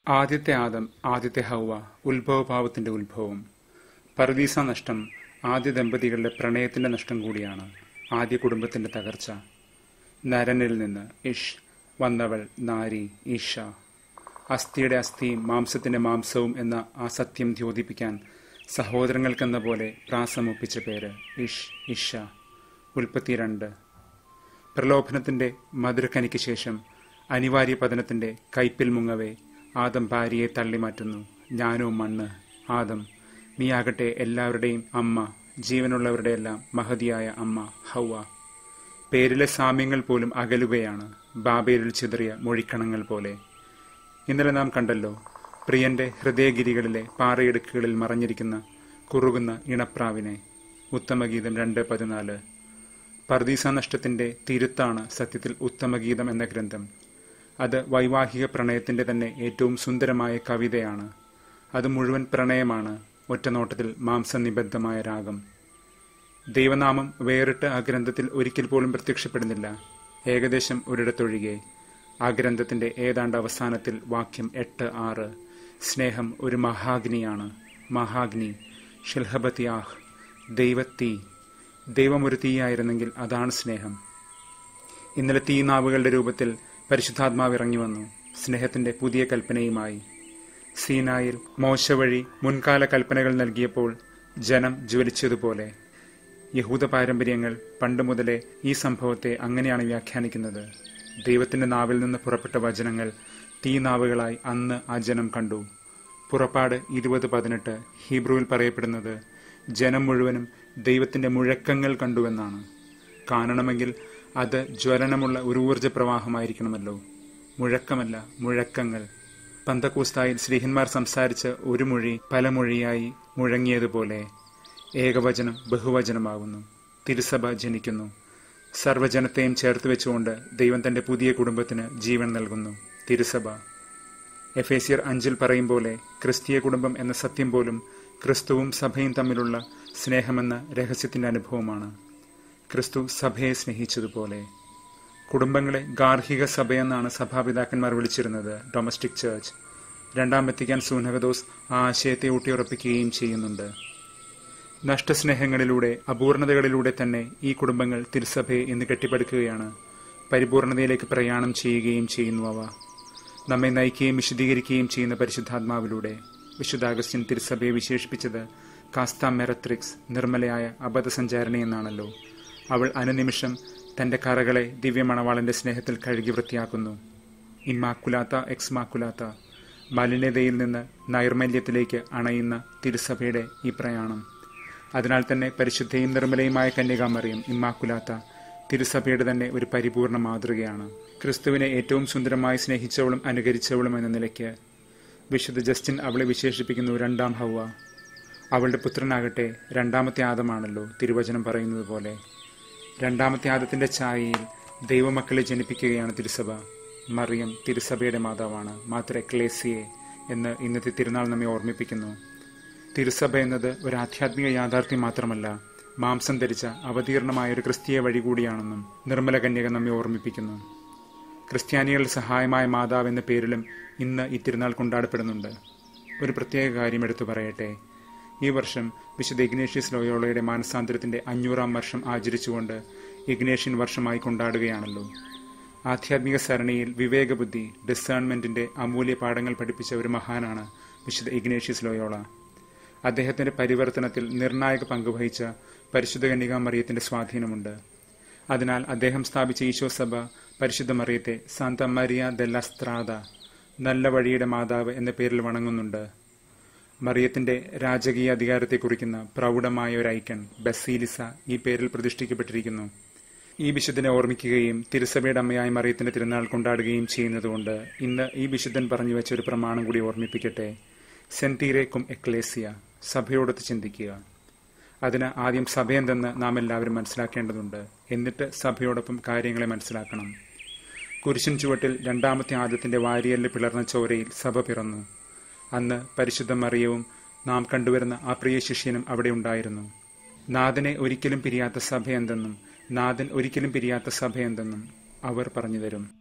ആദ്യത്തെ ആദം ആദ്യത്തെ ഹൗവ ഉത്ഭവഭാവത്തിന്റെ ഉത്ഭവം പർദീസ നഷ്ടം ആദ്യ ദമ്പതികളുടെ പ്രണയത്തിന്റെ നഷ്ടം കൂടിയാണ് ആദ്യ കുടുംബത്തിന്റെ തകർച്ച നരനിൽ നിന്ന് ഇഷ് വന്നവൾ നാരി ഈഷ അസ്ഥിയുടെ അസ്ഥിയും മാംസത്തിന്റെ മാംസവും എന്ന ആ സത്യം ദ്യോതിപ്പിക്കാൻ സഹോദരങ്ങൾക്കെന്ന പോലെ പ്രാസമൊപ്പിച്ച പേര് ഇഷ് ഇഷ ഉൽപ്പത്തി രണ്ട് പ്രലോഭനത്തിന്റെ മധുരക്കനിക്ക് ശേഷം അനിവാര്യ പതനത്തിന്റെ കൈപ്പിൽ മുങ്ങവേ ആദം ഭാര്യയെ തള്ളിമാറ്റുന്നു ഞാനോ മണ്ണ് ആദം നീയാകട്ടെ എല്ലാവരുടെയും അമ്മ ജീവനുള്ളവരുടെയെല്ലാം മഹതിയായ അമ്മ ഹൗവ പേരിലെ സാമ്യങ്ങൾ പോലും അകലുകയാണ് ബാബേലിൽ ചിതറിയ മൊഴിക്കണങ്ങൾ പോലെ ഇന്നലെ നാം കണ്ടല്ലോ പ്രിയന്റെ ഹൃദയഗിരികളിലെ പാറയിടുക്കുകളിൽ മറഞ്ഞിരിക്കുന്ന കുറുകുന്ന ഇണപ്രാവിനെ ഉത്തമഗീതം രണ്ട് പതിനാല് പർദീസ നഷ്ടത്തിന്റെ തിരുത്താണ് സത്യത്തിൽ ഉത്തമഗീതം എന്ന ഗ്രന്ഥം അത് വൈവാഹിക പ്രണയത്തിന്റെ തന്നെ ഏറ്റവും സുന്ദരമായ കവിതയാണ് അത് മുഴുവൻ പ്രണയമാണ് ഒറ്റനോട്ടത്തിൽ മാംസനിബദ്ധമായ രാഗം ദൈവനാമം വേറിട്ട് ആ ഗ്രന്ഥത്തിൽ ഒരിക്കൽ പോലും പ്രത്യക്ഷപ്പെടുന്നില്ല ഏകദേശം ഒരിടത്തൊഴികെ ആ ഗ്രന്ഥത്തിന്റെ ഏതാണ്ട് അവസാനത്തിൽ വാക്യം എട്ട് ആറ് സ്നേഹം ഒരു മഹാഗ്നിയാണ് മഹാഗ്നി ഷിൽഹബത്തിയാഹ് ദൈവത്തീ ദൈവം ഒരു തീയായിരുന്നെങ്കിൽ അതാണ് സ്നേഹം ഇന്നലെ തീനാവുകളുടെ രൂപത്തിൽ പരിശുദ്ധാത്മാവ് ഇറങ്ങി വന്നു സ്നേഹത്തിന്റെ പുതിയ കൽപ്പനയുമായി സീനായിൽ മോശ വഴി മുൻകാല കൽപ്പനകൾ നൽകിയപ്പോൾ ജനം ജ്വലിച്ചതുപോലെ യഹൂദ പാരമ്പര്യങ്ങൾ പണ്ട് മുതലേ ഈ സംഭവത്തെ അങ്ങനെയാണ് വ്യാഖ്യാനിക്കുന്നത് ദൈവത്തിന്റെ നാവിൽ നിന്ന് പുറപ്പെട്ട വചനങ്ങൾ തീനാവുകളായി അന്ന് ആ ജനം കണ്ടു പുറപ്പാട് ഇരുപത് പതിനെട്ട് ഹീബ്രുവിൽ പറയപ്പെടുന്നത് ജനം മുഴുവനും ദൈവത്തിന്റെ മുഴക്കങ്ങൾ കണ്ടുവെന്നാണ് കാണണമെങ്കിൽ അത് ജ്വലനമുള്ള ഒരു ഊർജ്ജ പ്രവാഹമായിരിക്കണമല്ലോ മുഴക്കമല്ല മുഴക്കങ്ങൾ പന്തക്കൂസ്തായിൽ ശ്രീഹന്മാർ സംസാരിച്ച ഒരു മൊഴി പല മൊഴിയായി മുഴങ്ങിയതുപോലെ ഏകവചനം ബഹുവചനമാകുന്നു തിരുസഭ ജനിക്കുന്നു സർവ്വജനത്തെയും ചേർത്ത് വെച്ചുകൊണ്ട് ദൈവം തന്റെ പുതിയ കുടുംബത്തിന് ജീവൻ നൽകുന്നു തിരുസഭ എഫേസിയർ അഞ്ചിൽ പറയും പോലെ ക്രിസ്തീയ കുടുംബം എന്ന സത്യം പോലും ക്രിസ്തുവും സഭയും തമ്മിലുള്ള സ്നേഹമെന്ന രഹസ്യത്തിന്റെ അനുഭവമാണ് ക്രിസ്തു സഭയെ സ്നേഹിച്ചതുപോലെ കുടുംബങ്ങളെ ഗാർഹിക സഭയെന്നാണ് സഭാപിതാക്കന്മാർ വിളിച്ചിരുന്നത് ഡൊമസ്റ്റിക് ചർച്ച് രണ്ടാം വെത്തിക്കാൻ സൂനഹദോസ് ആ ആശയത്തെ ഊട്ടിയുറപ്പിക്കുകയും ചെയ്യുന്നുണ്ട് നഷ്ടസ്നേഹങ്ങളിലൂടെ അപൂർണതകളിലൂടെ തന്നെ ഈ കുടുംബങ്ങൾ തിരുസഭയെ ഇന്ന് കെട്ടിപ്പടുക്കുകയാണ് പരിപൂർണതയിലേക്ക് പ്രയാണം ചെയ്യുകയും ചെയ്യുന്നു അവ നമ്മെ നയിക്കുകയും വിശദീകരിക്കുകയും ചെയ്യുന്ന പരിശുദ്ധാത്മാവിലൂടെ വിശുദ്ധാഗസ്റ്റിൻ തിരുസഭയെ വിശേഷിപ്പിച്ചത് കാസ്ത മെറത്രിക്സ് നിർമ്മലയായ അബദ്ധസഞ്ചാരണി എന്നാണല്ലോ അവൾ അനുനിമിഷം തന്റെ കറകളെ ദിവ്യമണവാളന്റെ സ്നേഹത്തിൽ കഴുകി വൃത്തിയാക്കുന്നു ഇമ്മാക്കുലാത്ത എക്സ്മാക്കുലാത്ത മലിനതയിൽ നിന്ന് നൈർമല്യത്തിലേക്ക് അണയുന്ന തിരുസഭയുടെ ഈ പ്രയാണം അതിനാൽ തന്നെ പരിശുദ്ധയും നിർമ്മലയുമായ കന്യകാമറിയും ഇമ്മാക്കുലാത്ത തിരുസഭയുടെ തന്നെ ഒരു പരിപൂർണ മാതൃകയാണ് ക്രിസ്തുവിനെ ഏറ്റവും സുന്ദരമായി സ്നേഹിച്ചവളും അനുകരിച്ചവളും എന്ന നിലയ്ക്ക് വിശുദ്ധ ജസ്റ്റിൻ അവളെ വിശേഷിപ്പിക്കുന്നു രണ്ടാം ഹൗവ അവളുടെ പുത്രനാകട്ടെ രണ്ടാമത്തെ ആദമാണല്ലോ തിരുവചനം പറയുന്നത് പോലെ രണ്ടാമത്തെ ആദത്തിന്റെ ഛായയിൽ ദൈവമക്കളെ ജനിപ്പിക്കുകയാണ് തിരുസഭ മറിയം തിരുസഭയുടെ മാതാവാണ് മാത്ര ക്ലേസിയെ എന്ന് ഇന്നത്തെ തിരുനാൾ നമ്മെ ഓർമ്മിപ്പിക്കുന്നു തിരുസഭ എന്നത് ഒരു ആധ്യാത്മിക യാഥാർത്ഥ്യം മാത്രമല്ല മാംസം ധരിച്ച അവതീർണമായ ഒരു ക്രിസ്തീയ വഴി കൂടിയാണെന്നും നിർമ്മല കന്യക നമ്മെ ഓർമ്മിപ്പിക്കുന്നു ക്രിസ്ത്യാനികളുടെ സഹായമായ മാതാവ് എന്ന പേരിലും ഇന്ന് ഈ തിരുനാൾ കൊണ്ടാടപ്പെടുന്നുണ്ട് ഒരു പ്രത്യേക കാര്യം എടുത്തു പറയട്ടെ ഈ വർഷം വിശുദ്ധ ഇഗ്നേഷ്യസ് ലോയോളയുടെ മാനസാന്തരത്തിന്റെ അഞ്ഞൂറാം വർഷം ആചരിച്ചുകൊണ്ട് ഇഗ്നേഷ്യൻ വർഷമായി കൊണ്ടാടുകയാണല്ലോ ആധ്യാത്മിക സരണിയിൽ വിവേകബുദ്ധി ഡിസേൺമെന്റിന്റെ അമൂല്യ പാഠങ്ങൾ പഠിപ്പിച്ച ഒരു മഹാനാണ് വിശുദ്ധ ഇഗ്നേഷ്യസ് ലോയോള അദ്ദേഹത്തിന്റെ പരിവർത്തനത്തിൽ നിർണായക പങ്കുവഹിച്ച പരിശുദ്ധ കന്യകാ മറിയത്തിന്റെ സ്വാധീനമുണ്ട് അതിനാൽ അദ്ദേഹം സ്ഥാപിച്ച ഈശോ സഭ പരിശുദ്ധ മറിയത്തെ സാന്ത മരിയ ദെല്ലസ്ത്രാദ നല്ല വഴിയുടെ മാതാവ് എന്ന പേരിൽ വണങ്ങുന്നുണ്ട് മറിയത്തിന്റെ രാജകീയ അധികാരത്തെ കുറിക്കുന്ന പ്രൗഢമായ ഒരു ഐക്കൺ ബസീലിസ ഈ പേരിൽ പ്രതിഷ്ഠിക്കപ്പെട്ടിരിക്കുന്നു ഈ വിശുദ്ധനെ ഓർമ്മിക്കുകയും തിരുസഭയുടെ അമ്മയായ മറിയത്തിന്റെ തിരുനാൾ കൊണ്ടാടുകയും ചെയ്യുന്നതുകൊണ്ട് ഇന്ന് ഈ വിശുദ്ധൻ പറഞ്ഞു വെച്ച ഒരു പ്രമാണം കൂടി ഓർമ്മിപ്പിക്കട്ടെ സെന്റീറെ കും എക്ലേസിയ സഭയോടൊത്ത് ചിന്തിക്കുക അതിന് ആദ്യം സഭയെന്തെന്ന് നാം എല്ലാവരും മനസ്സിലാക്കേണ്ടതുണ്ട് എന്നിട്ട് സഭയോടൊപ്പം കാര്യങ്ങളെ മനസ്സിലാക്കണം കുരിശിൻ ചുവട്ടിൽ രണ്ടാമത്തെ ആദ്യത്തിന്റെ വാരിയലിൽ പിളർന്ന ചോരയിൽ സഭ പിറന്നു അന്ന് പരിശുദ്ധ മറിയവും നാം കണ്ടുവരുന്ന ആ പ്രിയ ശിഷ്യനും അവിടെ ഉണ്ടായിരുന്നു നാഥനെ ഒരിക്കലും പിരിയാത്ത സഭ എന്തെന്നും നാഥൻ ഒരിക്കലും പിരിയാത്ത സഭ എന്തെന്നും അവർ പറഞ്ഞു തരും